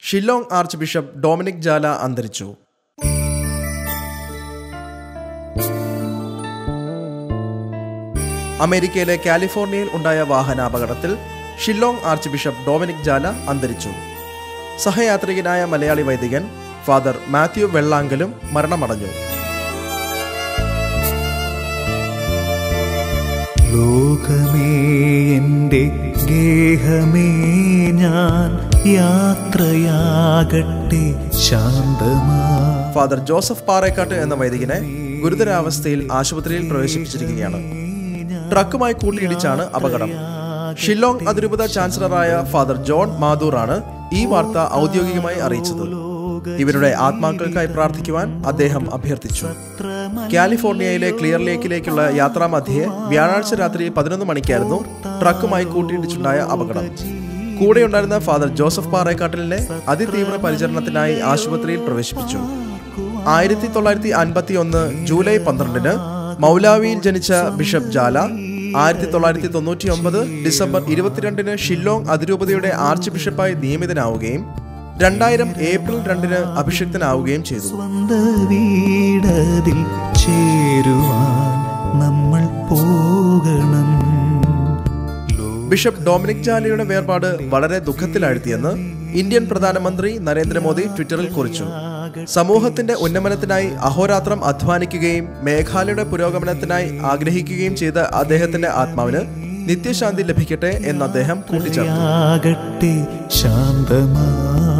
Shillong archbishop Dominic Jala അന്തരിച്ചു അമേരിക്കയിലെ കാലിഫോർണിയയിൽ ഉണ്ടായ വാഹനാപകടത്തിൽ Shillong archbishop Dominic Jala അന്തരിച്ചു സഹയാത്രികനായ മലയാളി വൈദികൻ ഫാദർ മാത്യു വെള്ളാങ്കലും മരണമടഞ്ഞു ലോകമേ എൻ്റെ ഗേഹമേ ഞാൻ യാത്രയാകട്ടെ ശാന്തമാ ഫാദർ ജോസഫ് പാറേക്കാട്ട് എന്ന വൈദികനെ ഗുരുതരാവസ്ഥയിൽ ആശുപത്രിയിൽ പ്രവേശിപ്പിച്ചിരിക്കുകയാണ് ട്രക്കുമായി കൂട്ടിയിടിച്ചാണ് അപകടം ഷില്ലോങ് അതിരൂപത ചാൻസലറായ ഫാദർ ജോൺ മാതൂറാണ് ഈ വാർത്ത ഔദ്യോഗികമായി അറിയിച്ചത് ഇവരുടെ ആത്മാക്കൾക്കായി പ്രാർത്ഥിക്കുവാൻ അദ്ദേഹം അഭ്യർത്ഥിച്ചു കാലിഫോർണിയയിലെ ക്ലിയർ ലേക്കിലേക്കുള്ള യാത്രാമധ്യേ വ്യാഴാഴ്ച രാത്രി പതിനൊന്ന് മണിക്കായിരുന്നു ട്രക്കുമായി കൂട്ടിയിടിച്ചുണ്ടായ അപകടം കൂടെയുണ്ടായിരുന്ന ഫാദർ ജോസഫ് പാറേക്കാട്ടിലിനെ അതിതീവ്ര പരിചരണത്തിനായി ആശുപത്രിയിൽ പ്രവേശിപ്പിച്ചു ആയിരത്തി തൊള്ളായിരത്തി അൻപത്തി ഒന്ന് ജൂലൈ പന്ത്രണ്ടിന് മൗലാവിയിൽ ജനിച്ച ബിഷപ്പ് ജാല ആയിരത്തി തൊള്ളായിരത്തി തൊണ്ണൂറ്റി ഒമ്പത് ഡിസംബർ ഇരുപത്തിരണ്ടിന് ഷില്ലോങ് അതിരൂപതയുടെ ആർച്ച് ബിഷപ്പായി നിയമിതനാവുകയും രണ്ടായിരം ഏപ്രിൽ രണ്ടിന് അഭിഷിക്തനാവുകയും ചെയ്തു സ്വന്ത വീടതിൽ ചേരുവാൻ നമ്മൾ പോകണം ബിഷപ്പ് ഡൊമിനിക് ജാലയുടെ വേർപാട് വളരെ ദുഃഖത്തിലാഴ്ത്തിയെന്ന് ഇന്ത്യൻ പ്രധാനമന്ത്രി നരേന്ദ്രമോദി ട്വിറ്ററിൽ കുറിച്ചു സമൂഹത്തിന്റെ ഉന്നമനത്തിനായി അഹോരാത്രം അധ്വാനിക്കുകയും മേഘാലയയുടെ പുരോഗമനത്തിനായി ആഗ്രഹിക്കുകയും ചെയ്ത അദ്ദേഹത്തിന്റെ ആത്മാവിന് നിത്യശാന്തി ലഭിക്കട്ടെ എന്ന് അദ്ദേഹം കൂട്ടിച്ചേർത്തു ആകട്ടെ ശാന്തമാ